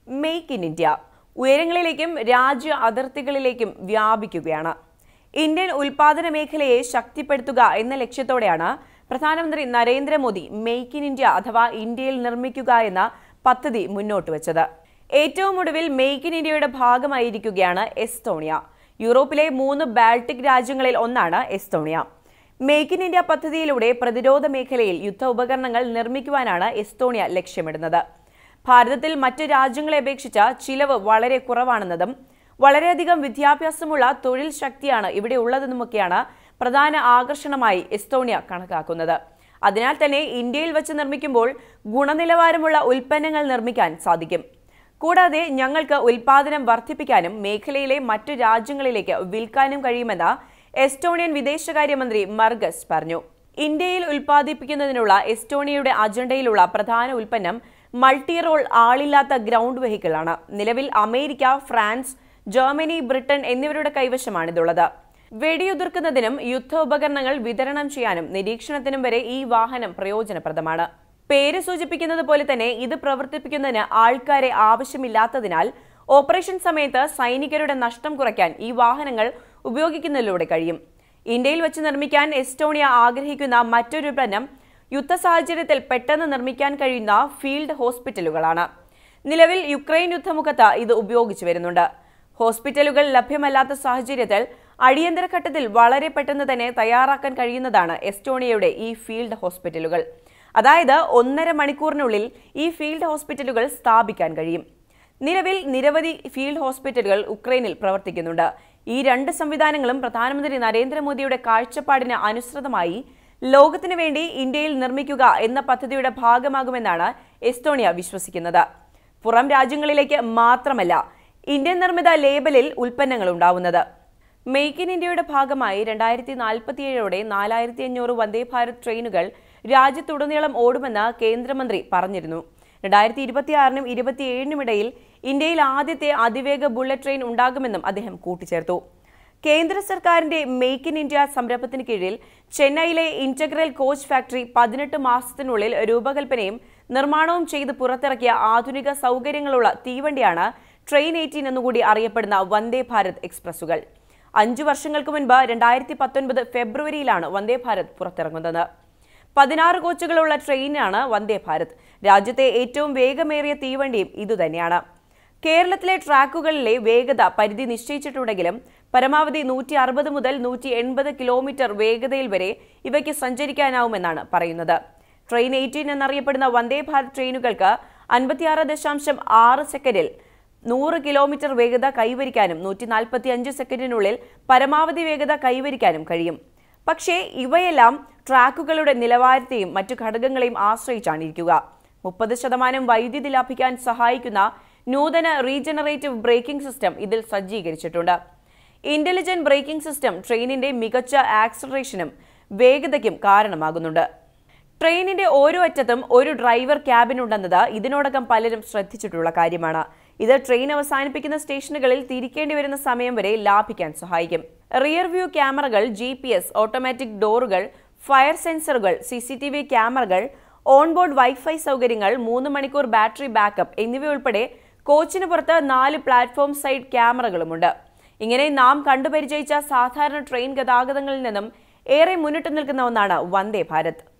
make in India ഉയരങ്ങളിലേക്കും രാജ്യ അതിർത്തികളിലേക്കും വ്യാപിക്കുകയാണ് Indian ഉൽപാദന മേഖലയെ ശക്തിപ്പെടുത്തുക എന്ന ലക്ഷ്യത്തോടെയാണ് പ്രധാനമന്ത്രി നരേന്ദ്രമോദി മെയ്ക്ക് ഇൻ ഇന്ത്യ അഥവാ ഇന്ത്യയിൽ നിർമ്മിക്കുക എന്ന പദ്ധതി മുന്നോട്ട് വെച്ചത് ഏറ്റവും ഒടുവിൽ മെയ്ക്ക് ഇൻ ഇന്ത്യയുടെ ഭാഗമായിരിക്കുകയാണ് എസ്തോണിയ യൂറോപ്പിലെ മൂന്ന് ബാൾട്ടിക് രാജ്യങ്ങളിൽ ഒന്നാണ് എസ്തോണിയ മേക്ക് ഇൻ ഇന്ത്യ പദ്ധതിയിലൂടെ പ്രതിരോധ മേഖലയിൽ യുദ്ധ ഉപകരണങ്ങൾ നിർമ്മിക്കുവാനാണ് എസ്തോണിയ ലക്ഷ്യമിടുന്നത് ഭാരതത്തിൽ മറ്റ് രാജ്യങ്ങളെ അപേക്ഷിച്ച് ചിലവ് വളരെ കുറവാണെന്നതും വളരെയധികം വിദ്യാഭ്യാസമുള്ള തൊഴിൽ ശക്തിയാണ് ഇവിടെ ഉള്ളതെന്നുമൊക്കെയാണ് പ്രധാന ആകർഷണമായി എസ്തോണിയ കണക്കാക്കുന്നത് അതിനാൽ തന്നെ ഇന്ത്യയിൽ വെച്ച് നിർമ്മിക്കുമ്പോൾ ഗുണനിലവാരമുള്ള ഉൽപ്പന്നങ്ങൾ നിർമ്മിക്കാൻ സാധിക്കും കൂടാതെ ഞങ്ങൾക്ക് ഉൽപാദനം വർദ്ധിപ്പിക്കാനും മേഖലയിലെ മറ്റു രാജ്യങ്ങളിലേക്ക് വിൽക്കാനും കഴിയുമെന്ന് എസ്റ്റോണിയൻ വിദേശകാര്യമന്ത്രി മർഗസ് പറഞ്ഞു ഇന്ത്യയിൽ ഉൽപ്പാദിപ്പിക്കുന്നതിനുള്ള എസ്റ്റോണിയയുടെ അജണ്ടയിലുള്ള പ്രധാന ഉൽപ്പന്നം മൾട്ടി റോൾ ആളില്ലാത്ത ഗ്രൗണ്ട് വെഹിക്കിളാണ് നിലവിൽ അമേരിക്ക ഫ്രാൻസ് ജർമ്മനി ബ്രിട്ടൻ എന്നിവരുടെ കൈവശമാണിതുള്ളത് വെടിയുതിർക്കുന്നതിനും യുദ്ധ ഉപകരണങ്ങൾ വിതരണം ചെയ്യാനും നിരീക്ഷണത്തിനും വരെ ഈ വാഹനം പ്രയോജനപ്രദമാണ് പേര് സൂചിപ്പിക്കുന്നത് പോലെ തന്നെ ഇത് പ്രവർത്തിപ്പിക്കുന്നതിന് ആൾക്കാരെ ആവശ്യമില്ലാത്തതിനാൽ ഓപ്പറേഷൻ സമയത്ത് സൈനികരുടെ നഷ്ടം കുറയ്ക്കാൻ ഈ വാഹനങ്ങൾ ഉപയോഗിക്കുന്നതിലൂടെ കഴിയും ഇന്ത്യയിൽ വെച്ച് നിർമ്മിക്കാൻ എസ്റ്റോണിയ ആഗ്രഹിക്കുന്ന മറ്റൊരു ഉൽപ്പന്നം യുദ്ധ സാഹചര്യത്തിൽ പെട്ടെന്ന് നിർമ്മിക്കാൻ കഴിയുന്ന ഫീൽഡ് ഹോസ്പിറ്റലുകളാണ് നിലവിൽ യുക്രൈൻ യുദ്ധമുഖത്ത് ഇത് ഉപയോഗിച്ചു വരുന്നുണ്ട് ഹോസ്പിറ്റലുകൾ ലഭ്യമല്ലാത്ത സാഹചര്യത്തിൽ അടിയന്തര ഘട്ടത്തിൽ വളരെ പെട്ടെന്ന് തന്നെ തയ്യാറാക്കാൻ കഴിയുന്നതാണ് എസ്റ്റോണിയയുടെ ഈ ഫീൽഡ് ഹോസ്പിറ്റലുകൾ അതായത് ഒന്നര മണിക്കൂറിനുള്ളിൽ ഈ ഫീൽഡ് ഹോസ്പിറ്റലുകൾ സ്ഥാപിക്കാൻ കഴിയും നിലവിൽ നിരവധി ഫീൽഡ് ഹോസ്പിറ്റലുകൾ ഉക്രൈനിൽ പ്രവർത്തിക്കുന്നുണ്ട് ഈ രണ്ട് സംവിധാനങ്ങളും പ്രധാനമന്ത്രി നരേന്ദ്രമോദിയുടെ കാഴ്ചപ്പാടിന് അനുസൃതമായി ലോകത്തിനു വേണ്ടി ഇന്ത്യയിൽ നിർമ്മിക്കുക എന്ന പദ്ധതിയുടെ ഭാഗമാകുമെന്നാണ് എസ്തോണിയ വിശ്വസിക്കുന്നത് പുറം രാജ്യങ്ങളിലേക്ക് മാത്രമല്ല ഇന്ത്യൻ നിർമ്മിത ലേബലിൽ ഉൽപ്പന്നങ്ങൾ ഉണ്ടാവുന്നത് മെയ്ക്ക് ഇൻ ഇന്ത്യയുടെ ഭാഗമായി രണ്ടായിരത്തി നാൽപ്പത്തിയേഴോടെ നാലായിരത്തി അഞ്ഞൂറ് വന്ദേ ഭാരത് ട്രെയിനുകൾ രാജ്യത്തുടനീളം ഓടുമെന്ന് കേന്ദ്രമന്ത്രി പറഞ്ഞിരുന്നു രണ്ടായിരത്തി ഇരുപത്തിയാറിനും ഇരുപത്തിയേഴിനും ഇടയിൽ ഇന്ത്യയിൽ ആദ്യത്തെ അതിവേഗ ബുള്ളറ്റ് ട്രെയിൻ ഉണ്ടാകുമെന്നും അദ്ദേഹം കൂട്ടിച്ചേർത്തു കേന്ദ്ര സർക്കാരിന്റെ മെയ്ക്ക് ഇൻ ഇന്ത്യ സംരംഭത്തിന് കീഴിൽ ചെന്നൈയിലെ ഇന്റഗ്രൽ കോച്ച് ഫാക്ടറി പതിനെട്ട് മാസത്തിനുള്ളിൽ രൂപകൽപ്പനയും നിർമ്മാണവും ചെയ്ത് പുറത്തിറക്കിയ ആധുനിക സൗകര്യങ്ങളുള്ള തീവണ്ടിയാണ് ട്രെയിൻ എയ്റ്റീൻ എന്നുകൂടി അറിയപ്പെടുന്ന വന്ദേ ഭാരത് എക്സ്പ്രസുകൾ അഞ്ചു വർഷങ്ങൾക്ക് മുൻപ് രണ്ടായിരത്തി പത്തൊൻപത് ഫെബ്രുവരിയിലാണ് വന്ദേ ഭാരത് പുറത്തിറങ്ങുന്നത് പതിനാറ് കോച്ചുകളുള്ള ട്രെയിനാണ് വന്ദേ ഭാരത് രാജ്യത്തെ ഏറ്റവും വേഗമേറിയ തീവണ്ടിയും ഇതുതന്നെയാണ് കേരളത്തിലെ ട്രാക്കുകളിലെ വേഗത പരിധി നിശ്ചയിച്ചിട്ടുണ്ടെങ്കിലും പരമാവധി നൂറ്റി അറുപത് മുതൽ നൂറ്റി എൺപത് കിലോമീറ്റർ വേഗതയിൽ വരെ ഇവയ്ക്ക് സഞ്ചരിക്കാനാവുമെന്നാണ് പറയുന്നത് ട്രെയിൻ എയ്റ്റീൻ എന്നറിയപ്പെടുന്ന വന്ദേ ഭാരത് ട്രെയിനുകൾക്ക് അൻപത്തിയാറ് ദശാംശം ആറ് സെക്കൻഡിൽ നൂറ് കിലോമീറ്റർ വേഗത കൈവരിക്കാനും നൂറ്റി നാൽപ്പത്തി അഞ്ച് സെക്കൻഡിനുള്ളിൽ പരമാവധി വേഗത കൈവരിക്കാനും കഴിയും പക്ഷേ ഇവയെല്ലാം ട്രാക്കുകളുടെ നിലവാരത്തെയും മറ്റു ഘടകങ്ങളെയും ആശ്രയിച്ചാണ് ഇരിക്കുക മുപ്പത് ശതമാനം വൈദ്യുതി ലാഭിക്കാൻ സഹായിക്കുന്ന നൂതന റീജനറേറ്റീവ് ബ്രേക്കിംഗ് സിസ്റ്റം ഇതിൽ സജ്ജീകരിച്ചിട്ടുണ്ട് ഇന്റലിജന്റ് ബ്രേക്കിംഗ് സിസ്റ്റം ട്രെയിനിന്റെ മികച്ച ആക്സലറേഷനും വേഗതയ്ക്കും കാരണമാകുന്നുണ്ട് ട്രെയിനിന്റെ ഓരോ അറ്റത്തും ഒരു ഡ്രൈവർ ക്യാബിൻ ഉണ്ടെന്നത് ഇതിനോടകം പലരും ശ്രദ്ധിച്ചിട്ടുള്ള കാര്യമാണ് ഇത് ട്രെയിൻ അവസാനിപ്പിക്കുന്ന സ്റ്റേഷനുകളിൽ തിരിക്കേണ്ടി വരുന്ന സമയം വരെ ലാഭിക്കാൻ സഹായിക്കും റിയർ വ്യൂ ക്യാമറകൾ ജി പി എസ് ഓട്ടോമാറ്റിക് ഡോറുകൾ ഫയർ സെൻസറുകൾ സി സി ടി വി ക്യാമറകൾ ഓൺബോർഡ് വൈഫൈ സൗകര്യങ്ങൾ മൂന്ന് മണിക്കൂർ ബാറ്ററി ബാക്കപ്പ് എന്നിവയുൾപ്പെടെ കോച്ചിന് പുറത്ത് നാല് പ്ലാറ്റ്ഫോം സൈഡ് ക്യാമറകളുമുണ്ട് ഇങ്ങനെ നാം കണ്ടുപരിചയിച്ച സാധാരണ ട്രെയിൻ ഗതാഗതങ്ങളിൽ നിന്നും ഏറെ മുന്നിട്ട് നിൽക്കുന്ന ഒന്നാണ് വന്ദേ ഭാരത്